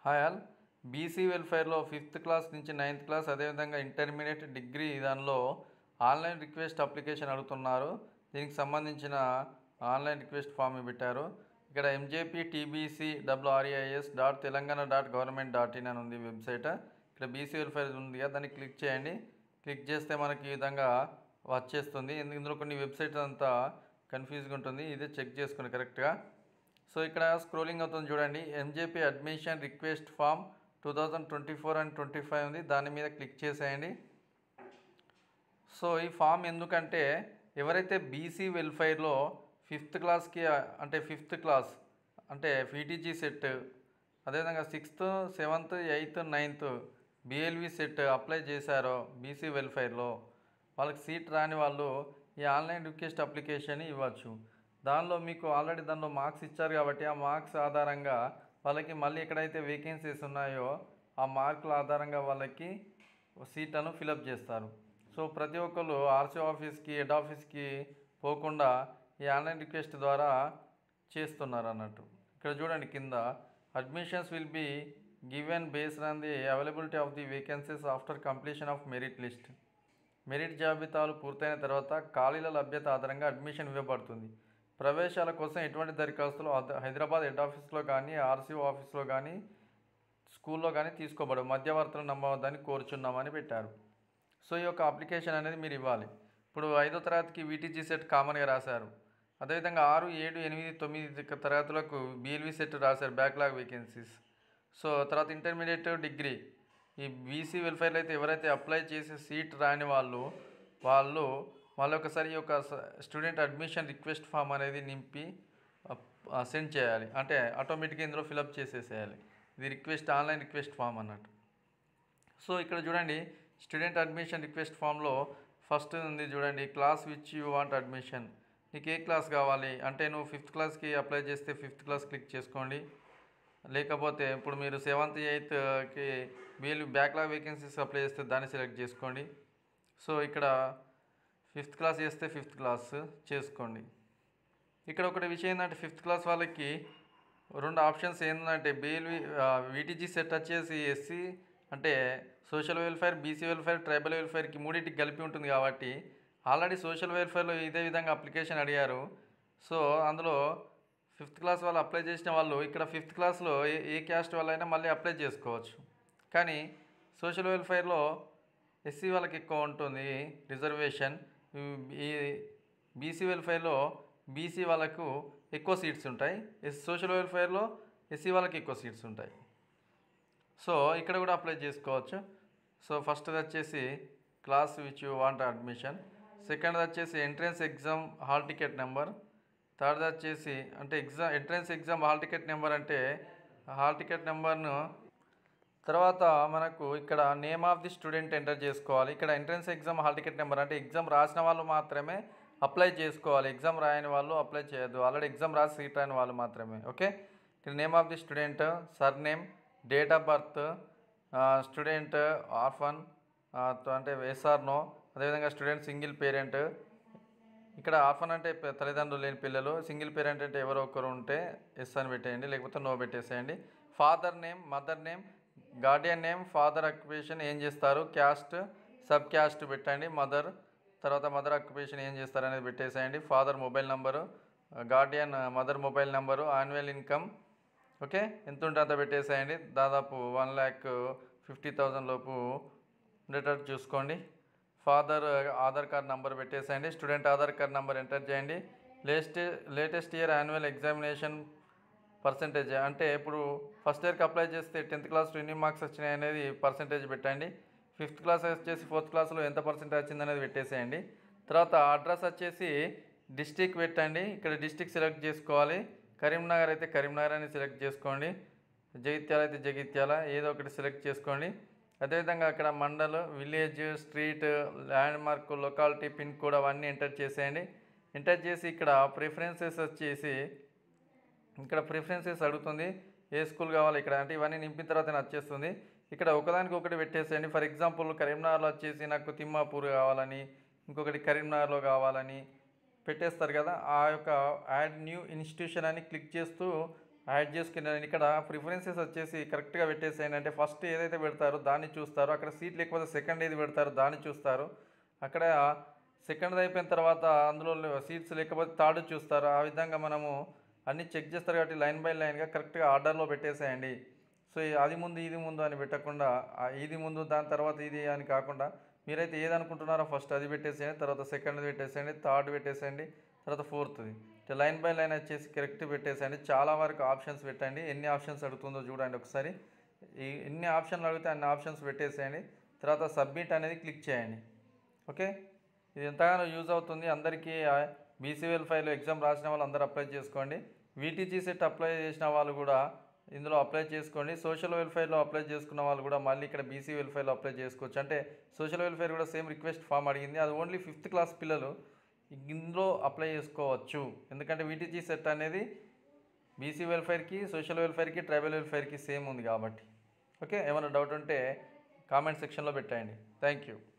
hi all BC వెల్ఫేర్లో fifth class నుంచి ninth class అదేవిధంగా ఇంటర్మీడియట్ డిగ్రీ దానిలో ఆన్లైన్ రిక్వెస్ట్ అప్లికేషన్ అడుగుతున్నారు దీనికి సంబంధించిన ఆన్లైన్ రిక్వెస్ట్ ఫామ్ పెట్టారు ఇక్కడ MJP TBC WREIS dot Telangana dot government dot in అని ఉంది వెబ్సైట్ ఇక్కడ బీసీ వెల్ఫేర్ ఉంది కదా దాన్ని క్లిక్ చేయండి క్లిక్ చేస్తే మనకి ఈ విధంగా వచ్చేస్తుంది ఇందు- ఇందులో కొన్ని వెబ్సైట్స్ అంతా కన్ఫ్యూజ్గా ఉంటుంది ఇదే చెక్ చేసుకోండి కరెక్ట్గా సో ఇక్కడ స్క్రోలింగ్ అవుతుంది చూడండి MJP admission request form two thousand twenty four and twenty five ఉంది దాని మీద క్లిక్ చేసేయండి సో ఈ ఫామ్ ఎందుకంటే ఎవరైతే బీసీ వెల్ఫేర్లో ఫిఫ్త్ క్లాస్కి అంటే ఫిఫ్త్ క్లాస్ అంటే పీటీజీ సెట్ అదేవిధంగా sixth seventh eighth ninth BLV set apply చేశారో బీసీ వెల్ఫేర్లో వాళ్ళకి సీట్ రాని వాళ్ళు ఈ ఆన్లైన్ రిక్వెస్ట్ అప్లికేషన్ ఇవ్వచ్చు దానిలో మీకు ఆల్రెడీ దానిలో మార్క్స్ ఇచ్చారు కాబట్టి ఆ మార్క్స్ ఆధారంగా వాళ్ళకి మళ్ళీ ఎక్కడైతే వేకెన్సీస్ ఉన్నాయో ఆ మార్కుల ఆధారంగా వాళ్ళకి సీట్లను ఫిలప్ చేస్తారు సో ప్రతి ఒక్కరు ఆర్సీ ఆఫీస్కి హెడ్ ఆఫీస్కి పోకుండా ఈ ఆన్లైన్ రిక్వెస్ట్ ద్వారా చేస్తున్నారు అన్నట్టు ఇక్కడ చూడండి కింద admissions will be given based on the availability of the vacancies after completion of merit list merit జాబితాలు పూర్తయిన తర్వాత ఖాళీల లభ్యత ఆధారంగా అడ్మిషన్ ఇవ్వబడుతుంది ప్రవేశాల కోసం ఎటువంటి దరఖాస్తులు హైద- హైదరాబాద్ హెడ్ ఆఫీస్లో కానీ ఆర్సీఓ ఆఫీస్లో కానీ స్కూల్లో కానీ తీసుకోబడు మధ్యవర్తులు నమ్మవద్దని కోరుచున్నామని పెట్టారు సో ఈ యొక్క అప్లికేషన్ అనేది మీరు ఇవ్వాలి ఇప్పుడు ఐదో తరగతికి వీటీజీ సెట్ కామన్గా రాశారు అదేవిధంగా ఆరు ఏడు ఎనిమిది తొమ్మిది తరగతులకు బిఎల్వి సెట్ రాశారు బ్యాక్లాగ్ వేకెన్సీస్ సో తర్వాత ఇంటర్మీడియట్ డిగ్రీ ఈ బీసీ వెల్ఫేర్లో అయితే ఎవరైతే అప్లై చేసి సీట్ రాని వాళ్ళు వాళ్ళు వాళ్ళు ఒకసారి ఈ యొక్క స్టూడెంట్ అడ్మిషన్ రిక్వెస్ట్ ఫామ్ అనేది నింపి సెండ్ చేయాలి అంటే ఆటోమేటిక్గా ఇందులో ఫిలప్ చేసేసేయాలి ఇది రిక్వెస్ట్ ఆన్లైన్ రిక్వెస్ట్ ఫామ్ అన్నట్టు సో ఇక్కడ చూడండి స్టూడెంట్ అడ్మిషన్ రిక్వెస్ట్ ఫామ్లో ఫస్ట్ ఉంది చూడండి class which you want admission నీకు ఏ క్లాస్ కావాలి అంటే నువ్వు ఫిఫ్త్ క్లాస్కి అప్లై చేస్తే ఫిఫ్త్ క్లాస్ క్లిక్ చేసుకోండి లేకపోతే ఇప్పుడు మీరు సెవెంత్ ఎయిత్కి వీళ్ళు బ్యాక్లాగ్ వేకెన్సీస్ అప్లై చేస్తే దాన్ని సెలెక్ట్ చేసుకోండి సో ఇక్కడ ఫిఫ్త్ క్లాస్ చేస్తే ఫిఫ్త్ క్లాస్ చేసుకోండి ఇక్కడ ఒకటి విషయం ఏంటంటే ఫిఫ్త్ క్లాస్ వాళ్ళకి రెండు ఆప్షన్స్ ఏంటంటే బీఎల్వి వీటీజీ సెట్ వచ్చేసి ఎస్సీ అంటే social welfare BC welfare tribal వెల్ఫేర్కి మూడింటికి కలిపి ఉంటుంది కాబట్టి ఆల్రెడీ సోషల్ వెల్ఫేర్లో ఇదే విధంగా అప్లికేషన్ అడిగారు సో అందులో ఫిఫ్త్ క్లాస్ వాళ్ళు అప్లై చేసిన వాళ్ళు ఇక్కడ ఫిఫ్త్ క్లాస్లో ఏ ఏ క్యాస్ట్ వాళ్ళైనా మళ్ళీ అప్లై చేసుకోవచ్చు కానీ సోషల్ వెల్ఫేర్లో ఎస్సీ వాళ్ళకి ఎక్కువ ఉంటుంది రిజర్వేషన్ ఈ బీసీ వెల్ఫేర్లో బీసీ వాళ్ళకు ఎక్కువ సీట్స్ ఉంటాయి ఎస్ సోషల్ వెల్ఫేర్లో ఎస్సీ వాళ్ళకి ఎక్కువ సీట్స్ ఉంటాయి సో ఇక్కడ కూడా అప్లై చేసుకోవచ్చు సో ఫస్ట్ వచ్చేసి class which you want admission second వచ్చేసి entrance exam hall ticket number third వచ్చేసి అంటే exam entrance exam hall ticket number అంటే హాల్ టికెట్ నెంబర్ను తర్వాత మనకు ఇక్కడ name of the student enter చేసుకోవాలి ఇక్కడ entrance exam hall ticket number అంటే ఎగ్జామ్ రాసిన వాళ్ళు మాత్రమే అప్లై చేసుకోవాలి ఎగ్జామ్ రాయని వాళ్ళు అప్లై చేయొద్దు ఆల్రెడీ ఎగ్జామ్ రాసి సీట్ రాని వాళ్ళు మాత్రమే ఓకే ఇక్కడ name of the student sir name date of birth student orphan అంటే ఎస్ఆర్ నో అదేవిధంగా స్టూడెంట్ సింగిల్ పేరెంట్ ఇక్కడ ఆర్ఫన్ అంటే ప- తల్లిదండ్రులు లేని పిల్లలు సింగిల్ పేరెంట్ అంటే ఎవరో ఒకరు ఉంటే ఎస్ అని పెట్టేయండి లేకపోతే నో పెట్టేసేయండి father name mother name guardian name father occupation ఏం చేస్తారు క్యాస్ట్ సబ్ క్యాస్ట్ పెట్టండి మదర్ తర్వాత మదర్ అక్యుపేషన్ ఏం చేస్తారు అనేది పెట్టేసేయండి father mobile number guardian mother mobile number annual income okay ఎంత ఉంటే అంత పెట్టేసేయండి దాదాపు వన్ ల్యాక్ ఫిఫ్టీ థౌజండ్ లోపు ఉండేటట్టు చూసుకోండి ఫాదర్ ఆధార్ కార్డ్ నెంబర్ పెట్టేసేయండి student Aadhaar card number enter చేయండి latest latest year annual examination percentage అంటే ఇప్పుడు ఫస్ట్ ఇయర్కి అప్లై చేస్తే టెన్త్ క్లాస్లో ఎన్ని మార్క్స్ వచ్చినాయి అనేది పర్సంటేజ్ పెట్టండి ఫిఫ్త్ క్లాస్ వచ్చేసి ఫోర్త్ క్లాస్లో ఎంత పర్సెంటేజ్ వచ్చింది అనేది పెట్టేసేయండి తర్వాత అడ్రస్ వచ్చేసి డిస్టిక్ పెట్టండి ఇక్కడ డిస్టిక్ సెలెక్ట్ చేసుకోవాలి కరీంనగర్ అయితే కరీంనగర్ అని సెలెక్ట్ చేసుకోండి జగిత్యాల అయితే జగిత్యాల ఏదో ఒకటి సెలెక్ట్ చేసుకోండి అదేవిధంగా అక్కడ mandal village street landmark locality pin code అవన్నీ ఎంటర్ చేసేయండి ఎంటర్ చేసి ఇక్కడ ప్రిఫరెన్సెస్ వచ్చేసి ఇక్కడ ప్రిఫరెన్సెస్ అడుగుతుంది ఏ స్కూల్ కావాలి ఇక్కడ అంటే ఇవన్నీ నింపిన తర్వాత వచ్చేస్తుంది ఇక్కడ ఒకదానికి ఒకటి పెట్టేసేయండి ఫర్ ఎగ్జాంపుల్ కరీంనగర్లో వచ్చేసి నాకు తిమ్మాపూర్ కావాలని ఇంకొకటి కరీంనగర్లో కావాలని పెట్టేస్తారు కదా ఆ యొక్క యాడ్ న్యూ ఇన్స్టిట్యూషన్ అని క్లిక్ చేస్తూ యాడ్ చేసుకుని నేను ఇక్కడ ప్రిఫరెన్సెస్ వచ్చేసి కరెక్ట్గా పెట్టేసేయండి అంటే ఫస్ట్ ఏదైతే పెడతారో దాన్ని చూస్తారు అక్కడ సీట్ లేకపోతే సెకండ్ ఏది పెడతారో దాన్ని చూస్తారు అక్కడ సెకండ్ అయిపోయిన తర్వాత అందులో సీట్స్ లేకపోతే థర్డ్ చూస్తారు ఆ విధంగా మనము అన్నీ చెక్ చేస్తారు కాబట్టి లైన్ బై లైన్గా కరెక్ట్గా ఆర్డర్లో పెట్టేసేయండి సో ఈ- అది ముందు ఇది ముందు అని పెట్టకుండా ఆ ఇది ముందు దాని తర్వాత ఇది అని కాకుండా మీరైతే ఏది అనుకుంటున్నారో ఫస్ట్ అది పెట్టేసేయండి తర్వాత సెకండ్ పెట్టేసేయండి థర్డ్ పెట్టేసేయండి తర్వాత ఫోర్త్ది లైన్ బై లైన్ వచ్చేసి కరెక్ట్ పెట్టేసేయండి చాలా వరకు ఆప్షన్స్ పెట్టండి ఎన్ని ఆప్షన్స్ అడుగుతుందో చూడండి ఒకసారి ఈ ఎన్ని ఆప్షన్లు అడిగితే అన్ని ఆప్షన్స్ పెట్టేసేయండి తర్వాత సబ్మిట్ అనేది క్లిక్ చేయండి ఓకే ఇది ఎంతగానో యూజ్ అవుతుంది అందరికీ బీసీ వెల్ఫైర్లో ఎగ్జామ్ రాసిన వాళ్ళు అందరూ అప్లై చేసుకోండి వీటీజీ సెట్ అప్లై చేసిన వాళ్ళు కూడా ఇందులో అప్లై చేసుకోండి సోషల్ వెల్ఫేర్లో అప్లై చేసుకున్న వాళ్ళు కూడా మళ్ళీ ఇక్కడ బీసీ వెల్ఫేర్లో అప్లై చేసుకోవచ్చు అంటే సోషల్ వెల్ఫేర్ కూడా సేమ్ రిక్వెస్ట్ ఫామ్ అడిగింది అది ఓన్లీ ఫిఫ్త్ క్లాస్ పిల్లలు ఇందులో అప్లై చేసుకోవచ్చు ఎందుకంటే వీటీజీ సెట్ అనేది బీసీ వెల్ఫేర్కి సోషల్ వెల్ఫేర్కి ట్రైబల్ వెల్ఫేర్కి సేమ్ ఉంది కాబట్టి ఓకే ఏమైనా డౌట్ ఉంటే కామెంట్ సెక్షన్లో పెట్టండి థ్యాంక్ యూ